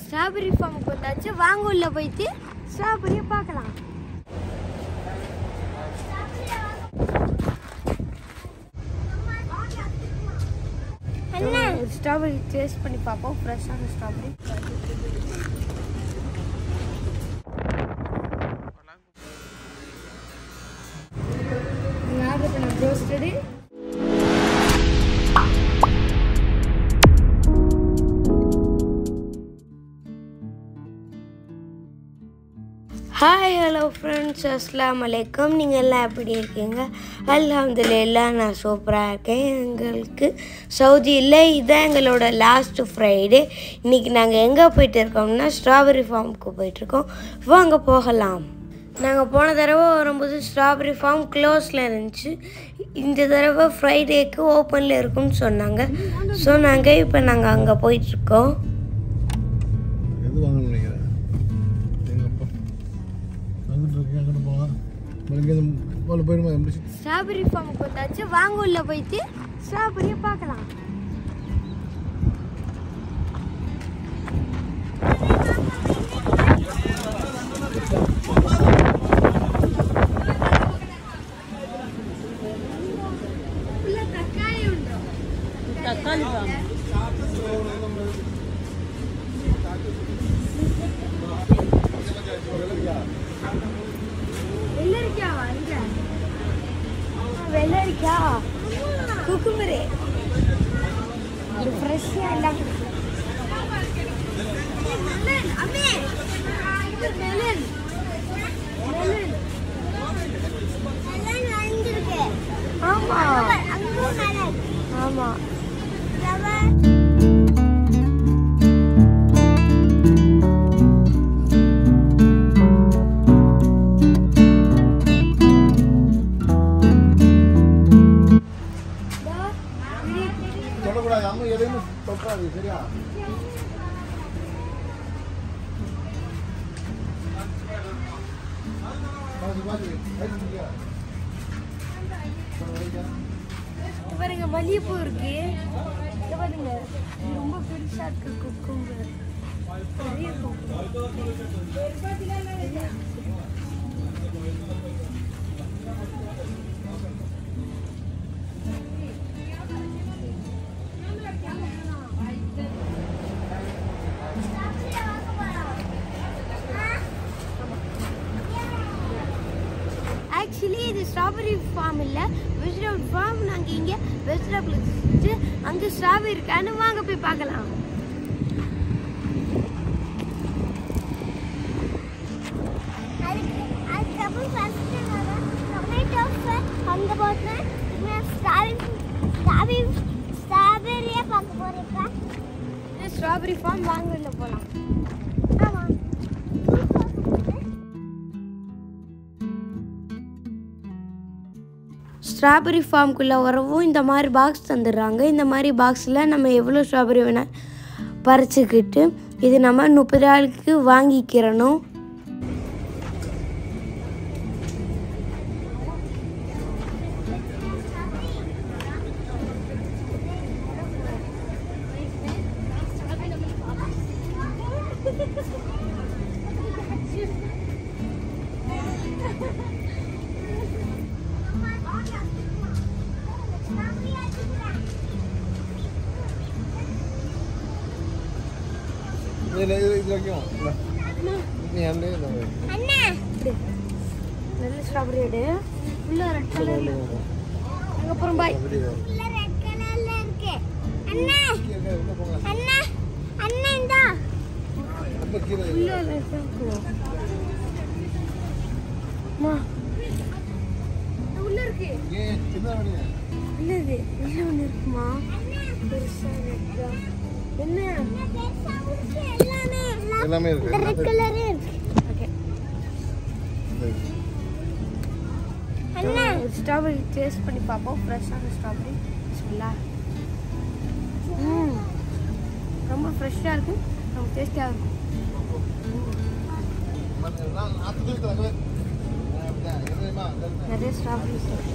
Strawberry ஃபார்முக்கு வந்தாச்சு வாங்க உள்ள போயிட்டு ஸ்ட்ராபெரியை பார்க்கலாம் ஒரு ஸ்ட்ராபெரி டேஸ்ட் பண்ணி பார்ப்போம் ஃப்ரெஷ்ஷான ஸ்ட்ராபெரி ஆர்டர் பண்ண ரோஸ்டடு ஹாய் ஹலோ ஃப்ரெண்ட்ஸ் அஸ்லாம் வலைக்கம் நீங்கள் எல்லாம் எப்படி இருக்கீங்க அல்ஹம்துலில்லாஹ் நான் சூப்பராக இருக்கேன் எங்களுக்கு சவுதியில் இதான் எங்களோட லாஸ்ட் ஃப்ரைடே இன்றைக்கி நாங்கள் எங்கே போயிட்டு இருக்கோம்னா ஸ்ட்ராபெரி ஃபார்முக்கு போயிட்டுருக்கோம் வாங்க போகலாம் நாங்கள் போன தடவை வரும்போது ஸ்ட்ராபெரி ஃபார்ம் க்ளோஸில் இருந்துச்சு இந்த தடவை ஃப்ரைடேக்கு ஓப்பனில் இருக்குன்னு சொன்னாங்க ஸோ நாங்கள் இப்போ நாங்கள் அங்கே போயிட்டுருக்கோம் எது வாங்கணும்னு நினைக்கிறேன் எங்கள் அப்பா வந்துட்டு இருக்கேன் அங்கிட்டு போகலாம் இங்கே போல போயிடுமா முடிச்சு ஸ்ட்ராபெரி ஃபார்முக்கு வந்தாச்சு வாங்க உள்ள போயிட்டு ஸ்ட்ராபெரியை பார்க்கலாம் தக்காளி வாங்க வெள்ளரிக்காவா இங்க வெள்ளரிக்கா குக்குமரே இது ஃப்ரெஷ்ஷாக எல்லாம் மெலன் அம்மே இது மெலன் மெலன் ஆமா ஆமா தொடக்கூடாது அம்மா எதையுமே தொட்டாது சரியா பாத்து, பாத்து. ரைட் முடியா? இங்க பாருங்க மல்லிகைப்பூ இருக்கு இங்க பாருங்க இது ரொம்ப பெருசா இருக்கு குக்கும்பர் பெரிய குக்கும்பர் ஆக்சுவலி இது ஸ்ட்ராபெரி ஃபார்ம் இல்லை வெஜிடபிள் ஃபார்ம் நாங்கள் இங்கே வெஜிடபிள் வச்சு அங்கே ஸ்ட்ராபெரி இருக்கான்னு வாங்க போய் பார்க்கலாம் அதுக்கப்புறம் ஃபர்ஸ்ட் நான் டொமேட்டோ அங்கே போட்டேன் ஸ்ட்ராபெரி ஸ்ட்ராபெரியே பார்க்க போறீங்களா இது ஸ்ட்ராபெரி ஃபார்ம் வாங்க உள்ள போகலாம் ஆமாம் ஸ்ட்ராபெரி ஃபார்முக்குள்ளே வரவும் இந்த மாதிரி பாக்ஸ் தந்துடுறாங்க இந்த மாதிரி பாக்ஸில் நம்ம எவ்வளோ ஸ்ட்ராபெரி வேணால் பறிச்சுக்கிட்டு இது நம்ம முப்பது நாளுக்கு வாங்கிக்கிறணும் இதுல இது இது வைக்கும் இல்ல. நீ அந்த இந்த வை. அண்ணா நல்ல ஸ்ட்ராபெரி எடு உள்ள ரெட் கலர் அதுக்கப்புறம் பாய் அப்படி வா. உள்ள ரெட் கலர்ல இருக்கு அண்ணா கீழே இருக்க, உள்ள போங்க. அண்ணா அண்ணா இந்தா ரொம்ப கீழே இருக்கு. உள்ள ரெட் அம்மா உள்ள இருக்கு ஏன் சின்ன வண்டியா? இல்லது உள்ள ஒன்று இருக்குமா பெருசா ரெட்டா என்ன பெருசாவும் இருக்கு எல்லாமே எல்லாமே இருக்கு இந்த ரெட் கலரே இருக்கு ஓகே இருக்கு. அண்ணா ஒரு ஸ்ட்ராபெரி டேஸ்ட் பண்ணி பார்ப்போம் ஃப்ரெஷ்ஷான ஸ்ட்ராபெரி பிஸ்மில்லா ம் ரொம்ப ஃப்ரெஷ்ஷாக இருக்கு ரொம்ப டேஸ்டியாக இருக்கும் நான் ஆத்து தூக்கி தரேன். ஆ, அப்படிதான். எது தெரியுமா? இந்த இடத்துல. நிறைய ஸ்ட்ராபெரிஸ் இருக்கு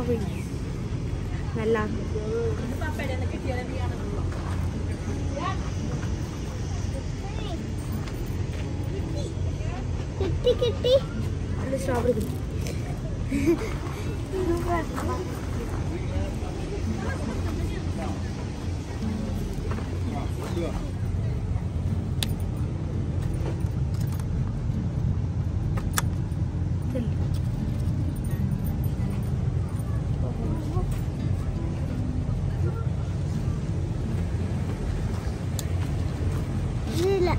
ஸ்ட்ராபெரிஸ் நல்லா கிட்டி கிட்டி அந்த ஸ்ட்ராபெரி இல்ல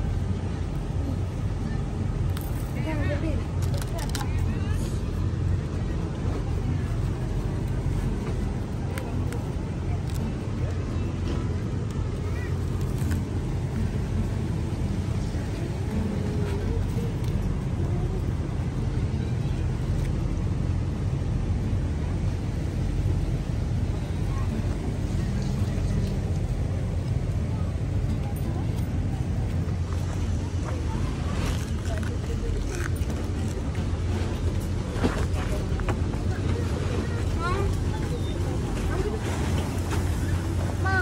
அம்மா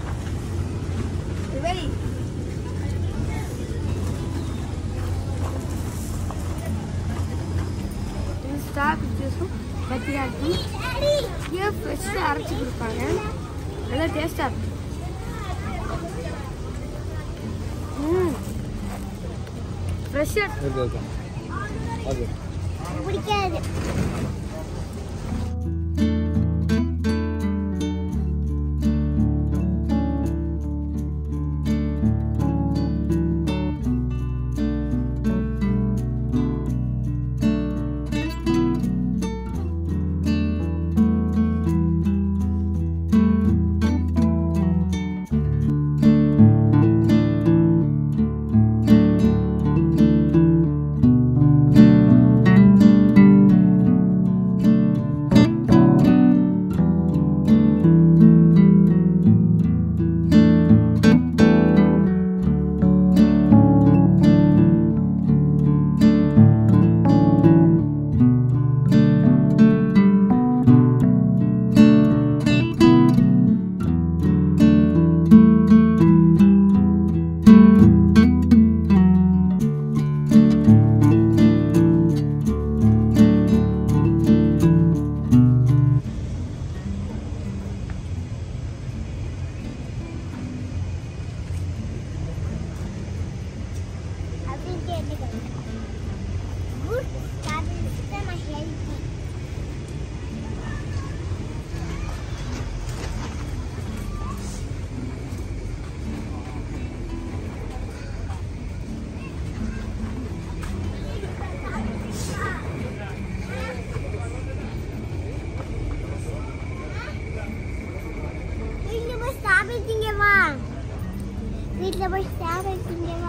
ஸ்ட்ராபெரி ஜூஸும் பத்தியாக இருக்கும் ஏன் ஃப்ரெஷ்ஷாக அரைச்சி கொடுப்பாங்க நல்லா டேஸ்ட்டாக இருக்கும் ம் ஃப்ரெஷ்ஷாக இருக்கு இருக்கு அது பிடிக்காது அப்படின்னு கேட்டுக்கோங்க குட் ஸ்ட்ராபெரிஸ் தான் ஹெல்த்தி வீட்டில் போய் ஸ்ட்ராபெரி திங்க வா வீட்டில் போய் ஸ்ட்ராபெரி திங்க வா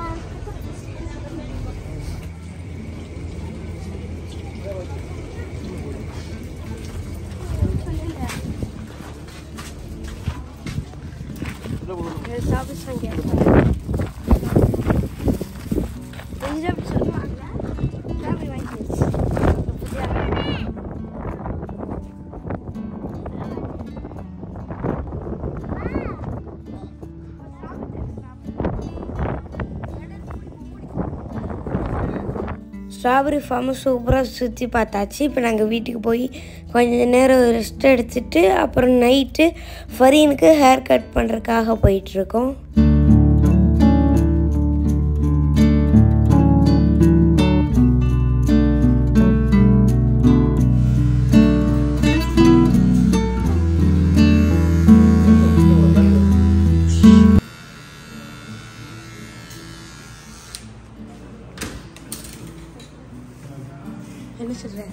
ஸ்ட்ராபெரி வாங்கி கொஞ்சம் சொல்லுவாங்க ஸ்ட்ராபெரி வாங்கிடுச்சு ஸ்ட்ராபெரி ஃபார்மை சூப்பராக சுற்றி பார்த்தாச்சு இப்போ நாங்கள் வீட்டுக்கு போய் கொஞ்ச நேரம் ரெஸ்ட் எடுத்துட்டு அப்புறம் நைட்டு ஃபரீனுக்கு ஹேர் கட் பண்ணுறதுக்காக போயிட்டுருக்கோம் என்ன சொல்கிறேன்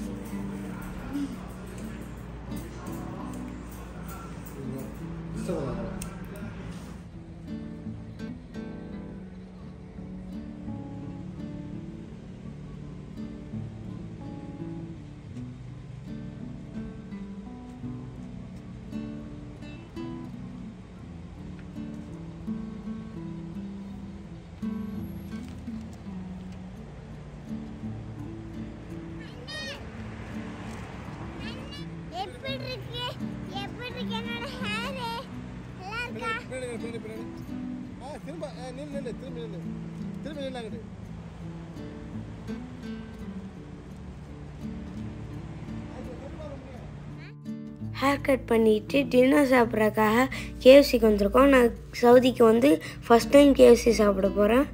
எப்படி இருக்கு எப்படி இருக்கு என்னோட ஹேர் நல்லா இருக்கா பின்னாடி பின்னாடி பின்னாடி ஆ திரும்ப ஆ, நில்லு நில்லு திரும்பி நில்லு திரும்பி நில்லாங்கட்டு ஹேர் கட் பண்ணிவிட்டு டின்னர் சாப்பிட்றதுக்காக கேஎஃப்சிக்கு வந்திருக்கோம் நான் சவுதிக்கு வந்து ஃபஸ்ட் டைம் கேஎஃப்சி சாப்பிட போகிறேன்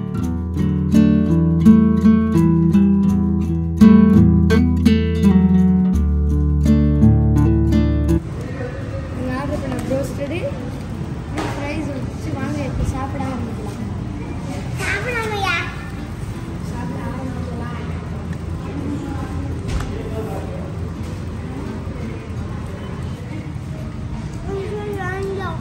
ஆர்டர் பண்ண ப்ரோஸ்டடு ப்ரைஸ் வச்சு வாங்க இப்போ சாப்பிடாம இருக்கலாம் சாப்பிடாமையா சாப்பிட ஆரம்பிக்கலாம் கொஞ்சம் வேண்டாம்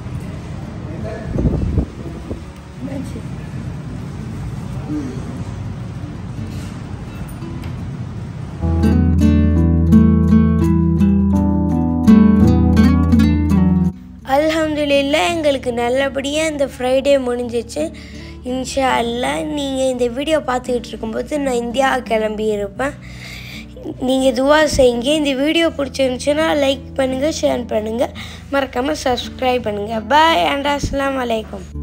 அல்ஹம்துலில்லாஹ் எங்களுக்கு நல்லபடியாக இந்த ஃப்ரைடே முடிஞ்சிச்சு இன்ஷா அல்லாஹ் நீங்கள் இந்த வீடியோ பார்த்துக்கிட்டு இருக்கும்போது நான் இந்தியா கிளம்பி இருப்பேன் நீங்கள் துவா செய்யுங்க இந்த வீடியோ பிடிச்சிருந்துச்சுன்னா லைக் பண்ணுங்கள் ஷேர் பண்ணுங்கள் மறக்காமல் சப்ஸ்கிரைப் பண்ணுங்கள் பாய் அண்ட் அஸ்ஸலாமு அலைக்கும்